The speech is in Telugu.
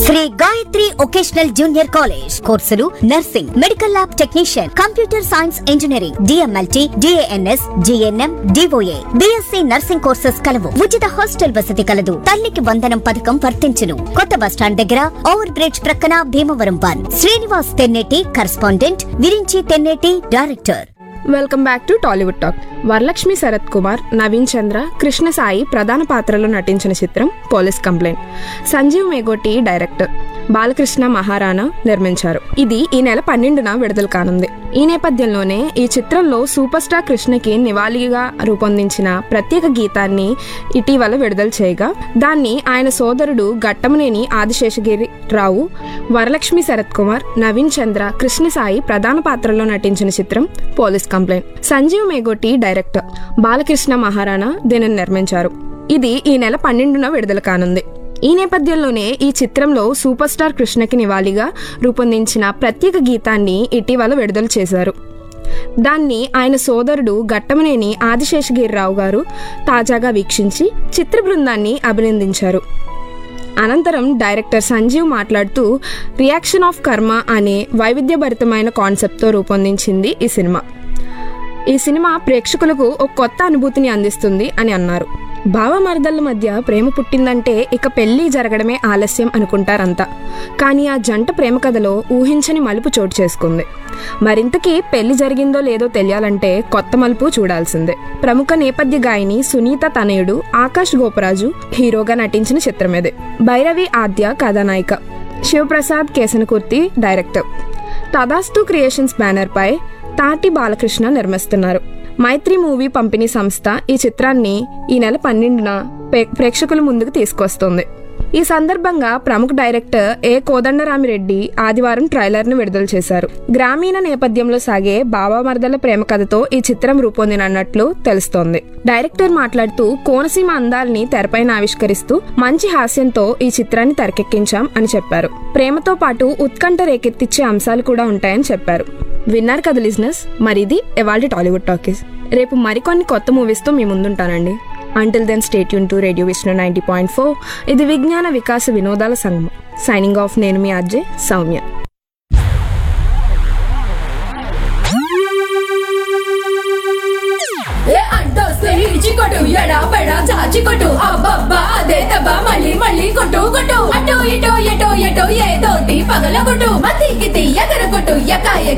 Shri Gayatri vocational junior college కోర్సులు nursing medical lab technician computer science engineering DMLT DNS GNM DOA BSc nursing courses కలవు ఉచిత హాస్టల్ వసతి కలదు తల్లికి వందనం పథకం వర్తించును కొత్త బస్టాండ్ దగ్గర ఓవర్ బ్రిడ్జ్ ప్రక్కన Bhimavaram one Srinivas Tenneti correspondent Virinchi Tenneti director welcome back to Tollywood talk Varalakshmi Sarath Kumar Naveen Chandra Krishna Sai ప్రధాన పాత్రలో నటించిన చిత్రం police complaint Sanjeev Megoti director Balakrishna Maharana నిర్మించారు ఇది ఈ నెల పన్నెండున విడుదల కానుంది ఈ నేపథ్యంలోనే ఈ చిత్రంలో సూపర్ స్టార్ కృష్ణకి నివాళిగా రూపొందించిన ప్రత్యేక గీతాన్ని ఇటీవల విడుదల చేయగా దాన్ని ఆయన సోదరుడు గట్టమనేని ఆదిశేషగిరి రావు వరలక్ష్మి శరత్ కుమార్ నవీన్ చంద్ర కృష్ణ సాయి ప్రధాన పాత్రలో నటించిన చిత్రం police complaint Sanjeev Megoti director Balakrishna Maharana దీనిని నిర్మించారు ఇది ఈ నెల పన్నెండున విడుదల కానుంది ఈ నేపథ్యంలోనే ఈ చిత్రంలో సూపర్ స్టార్ కృష్ణకి నివాళిగా రూపొందించిన ప్రత్యేక గీతాన్ని ఇటీవల విడుదల చేశారు దాన్ని ఆయన సోదరుడు గట్టమనేని ఆదిశేషగిరిరావు గారు తాజాగా వీక్షించి చిత్ర బృందాన్ని అభినందించారు అనంతరం డైరెక్టర్ సంజీవ్ మాట్లాడుతూ రియాక్షన్ ఆఫ్ కర్మ అనే వైవిధ్యభరితమైన కాన్సెప్ట్తో రూపొందించింది ఈ సినిమా ఈ సినిమా ప్రేక్షకులకు ఒక కొత్త అనుభూతిని అందిస్తుంది అని అన్నారు భావమరదళ్ళ మధ్య ప్రేమ పుట్టిందంటే ఇక పెళ్లి జరగడమే ఆలస్యం అనుకుంటారంతా కానీ ఆ జంట ప్రేమ కథలో ఊహించని మలుపు చోటు చేసుకుంది మరింతకీ పెళ్లి జరిగిందో లేదో తెలియాలంటే కొత్త మలుపు చూడాల్సిందే ప్రముఖ నేపథ్య గాయని సునీత తనయుడు ఆకాష్ గోపరాజు హీరోగా నటించిన చిత్రం ఇది భైరవి ఆద్య కథానాయిక Sivaprasad Kesanakurthi director Tathastu creations banner పై తాటి బాలకృష్ణ నిర్మిస్తున్నారు మైత్రి మూవీ పంపిణీ సంస్థ ఈ చిత్రాన్ని ఈ నెల పన్నెండున ప్రే- ప్రేక్షకుల ముందుకు తీసుకొస్తుంది ఈ సందర్భంగా ప్రముఖ డైరెక్టర్ ఏ కోదండరామిరెడ్డి ఆదివారం ట్రైలర్ ను విడుదల చేశారు గ్రామీణ నేపథ్యంలో సాగే బాబా మరదల ప్రేమ కథతో ఈ చిత్రం రూపొందినన్నట్లు తెలుస్తోంది డైరెక్టర్ మాట్లాడుతూ కోనసీమ అందాల్ని తెరపైన ఆవిష్కరిస్తూ మంచి హాస్యంతో ఈ చిత్రాన్ని తెరకెక్కించాం అని చెప్పారు ప్రేమతో పాటు ఉత్కంఠ రేకెత్తిచ్చే అంశాలు కూడా ఉంటాయని చెప్పారు విన్నారు కదా లిజినెస్ మరి ఇది ఎవాల్టి టాలీవుడ్ టాకీస్ రేపు మరికొన్ని కొత్త మూవీస్తో మీ ముందుంటానండి అంటిల్ దెన్ స్టేట్ యూన్ to radio Vishnu ninety point four ఇది విజ్ఞాన వికాస వినోదాల సంఘం సైనింగ్ ఆఫ్ నేను మీ అజ్జయ్ సౌమ్య ఏ అడ్డొస్తే ఈడ్చికొట్టు ఎడా పెడా చాచికొట్టు అబ్బబ్బా అదే దబ్బా మళ్ళీ మళ్ళీ కొట్టు కొట్టు అటు ఇటు ఎటో ఎటో ఏదోటి పగల కొట్టు మతికి ఎగర కొట్టు ఎకాయ